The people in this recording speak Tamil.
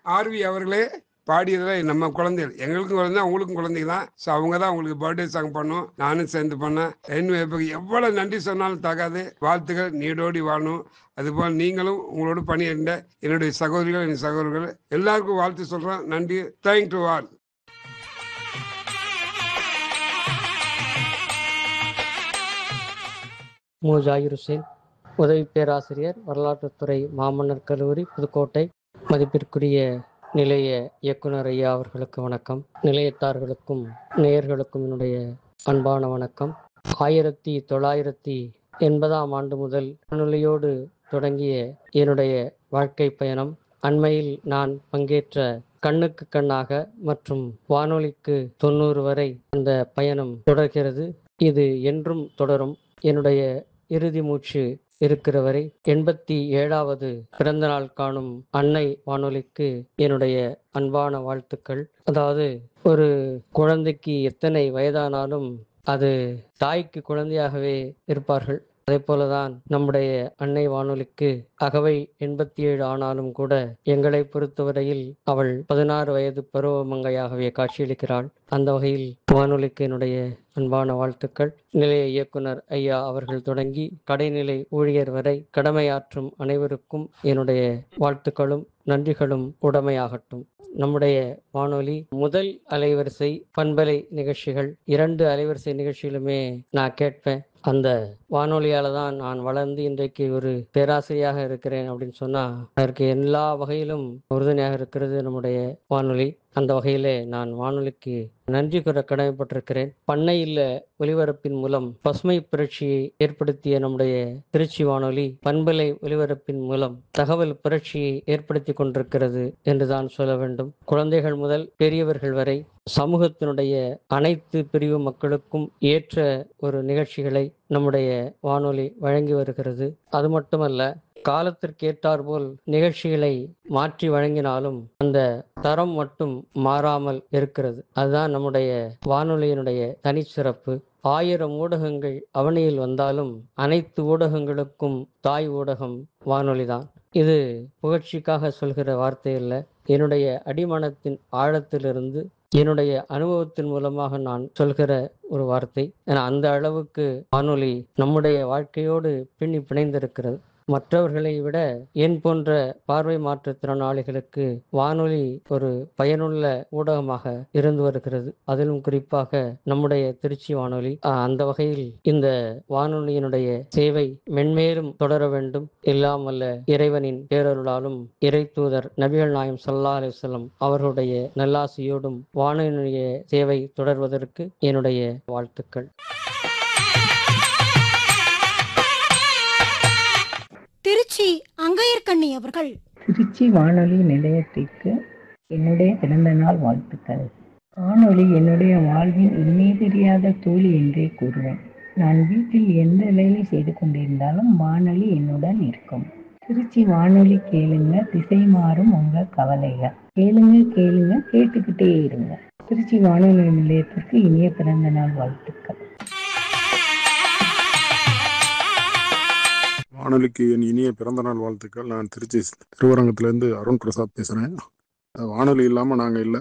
ஆர்வி அவர்களே பாடியதில் நம்ம குழந்தைகள் எங்களுக்கும் குழந்தை அவங்களுக்கும் குழந்தைங்க தான் ஸோ அவங்க தான் அவங்களுக்கு பர்த்டே சாங் பண்ணோம் நானும் சேர்ந்து பண்ணேன் என்ன இப்போ எவ்வளோ நன்றி சொன்னாலும் தகாது வாழ்த்துக்கள் நீடோடி வாழணும் அதுபோல் நீங்களும் உங்களோட பணியிருந்த என்னுடைய சகோதரிகள் என் சகோதரர்கள் எல்லாருக்கும் வாழ்த்து சொல்கிறேன் நன்றி தேங்க் டு ஆல் மு ஜாகிர் ஹுசேன் உதவி பேராசிரியர் வரலாற்றுத்துறை மாமன்னர் கல்லூரி புதுக்கோட்டை மதிப்பிற்குரிய நிலைய இயக்குனர் ஐயா அவர்களுக்கு வணக்கம் நிலையத்தார்களுக்கும் நேயர்களுக்கும் என்னுடைய அன்பான வணக்கம் ஆயிரத்தி தொள்ளாயிரத்தி எண்பதாம் ஆண்டு முதல் வானொலியோடு தொடங்கிய என்னுடைய வாழ்க்கை பயணம் அண்மையில் நான் பங்கேற்ற கண்ணுக்கு கண்ணாக மற்றும் வானொலிக்கு தொண்ணூறு வரை அந்த பயணம் தொடர்கிறது இது என்றும் தொடரும் என்னுடைய இறுதி மூச்சு இருக்கிற வரை எண்பத்தி ஏழாவது பிறந்த நாள் காணும் அன்னை வானொலிக்கு என்னுடைய அன்பான வாழ்த்துக்கள் அதாவது ஒரு குழந்தைக்கு எத்தனை வயதானாலும் அது தாய்க்கு குழந்தையாகவே இருப்பார்கள் அதே போலதான் நம்முடைய அன்னை வானொலிக்கு அகவை எண்பத்தி ஏழு ஆனாலும் கூட எங்களை பொறுத்தவரையில் அவள் பதினாறு வயது பருவமங்கையாகவே காட்சியளிக்கிறாள் அந்த வகையில் வானொலிக்கு என்னுடைய அன்பான வாழ்த்துக்கள் நிலைய இயக்குனர் ஐயா அவர்கள் தொடங்கி கடைநிலை ஊழியர் வரை கடமையாற்றும் அனைவருக்கும் என்னுடைய வாழ்த்துக்களும் நன்றிகளும் உடமையாகட்டும் நம்முடைய வானொலி முதல் அலைவரிசை பண்பலை நிகழ்ச்சிகள் இரண்டு அலைவரிசை நிகழ்ச்சிகளுமே நான் கேட்பேன் அந்த வானொலியால தான் நான் வளர்ந்து இன்றைக்கு ஒரு பேராசிரியாக இருக்கிறேன் அப்படின்னு சொன்னா அதற்கு எல்லா வகையிலும் உறுதுணையாக இருக்கிறது நம்முடைய வானொலி அந்த வகையிலே நான் வானொலிக்கு நன்றி கூற கடமைப்பட்டிருக்கிறேன் பண்ணை இல்ல ஒலிபரப்பின் மூலம் பசுமை புரட்சியை ஏற்படுத்திய நம்முடைய திருச்சி வானொலி பண்பலை ஒலிபரப்பின் மூலம் தகவல் புரட்சியை ஏற்படுத்தி கொண்டிருக்கிறது என்றுதான் சொல்ல வேண்டும் குழந்தைகள் முதல் பெரியவர்கள் வரை சமூகத்தினுடைய அனைத்து பிரிவு மக்களுக்கும் ஏற்ற ஒரு நிகழ்ச்சிகளை நம்முடைய வானொலி வழங்கி வருகிறது அது மட்டுமல்ல காலத்திற்கு ஏற்றாற்போல் நிகழ்ச்சிகளை மாற்றி வழங்கினாலும் அந்த தரம் மட்டும் மாறாமல் இருக்கிறது அதுதான் நம்முடைய வானொலியினுடைய தனிச்சிறப்பு ஆயிரம் ஊடகங்கள் அவனியில் வந்தாலும் அனைத்து ஊடகங்களுக்கும் தாய் ஊடகம் வானொலிதான் இது புகழ்ச்சிக்காக சொல்கிற வார்த்தை அல்ல என்னுடைய அடிமனத்தின் ஆழத்திலிருந்து என்னுடைய அனுபவத்தின் மூலமாக நான் சொல்கிற ஒரு வார்த்தை ஏன்னா அந்த அளவுக்கு வானொலி நம்முடைய வாழ்க்கையோடு பின்னி பிணைந்திருக்கிறது மற்றவர்களை விட என் போன்ற பார்வை மாற்றுத்திறனாளிகளுக்கு வானொலி ஒரு பயனுள்ள ஊடகமாக இருந்து வருகிறது அதிலும் குறிப்பாக நம்முடைய திருச்சி வானொலி அந்த வகையில் இந்த வானொலியினுடைய சேவை மென்மேலும் தொடர வேண்டும் எல்லாம் வல்ல இறைவனின் பேரருளாலும் இறை தூதர் நபிகள் நாயம் சல்லா அலிவல்லம் அவர்களுடைய நல்லாசியோடும் வானொலியுடைய சேவை தொடர்வதற்கு என்னுடைய வாழ்த்துக்கள் திருச்சி அங்கையர்கண்ணி அவர்கள் திருச்சி வானொலி நிலையத்திற்கு என்னுடைய பிறந்த நாள் வாழ்த்துக்கள் வானொலி என்னுடைய வாழ்வின் இனிமே தெரியாத தோழி என்றே கூறுவேன் நான் வீட்டில் எந்த வேலை செய்து கொண்டிருந்தாலும் வானொலி என்னுடன் இருக்கும் திருச்சி வானொலி கேளுங்க திசை மாறும் உங்க கவலைகள் கேளுங்க கேளுங்க கேட்டுக்கிட்டே இருங்க திருச்சி வானொலி நிலையத்திற்கு இனிய பிறந்த நாள் வாழ்த்துக்கள் வானொலிக்கு என் இனிய பிறந்தநாள் வாழ்த்துக்கள் நான் திருச்சி திருவரங்கத்திலேருந்து அருண் பிரசாத் பேசுகிறேன் வானொலி இல்லாமல் நாங்கள் இல்லை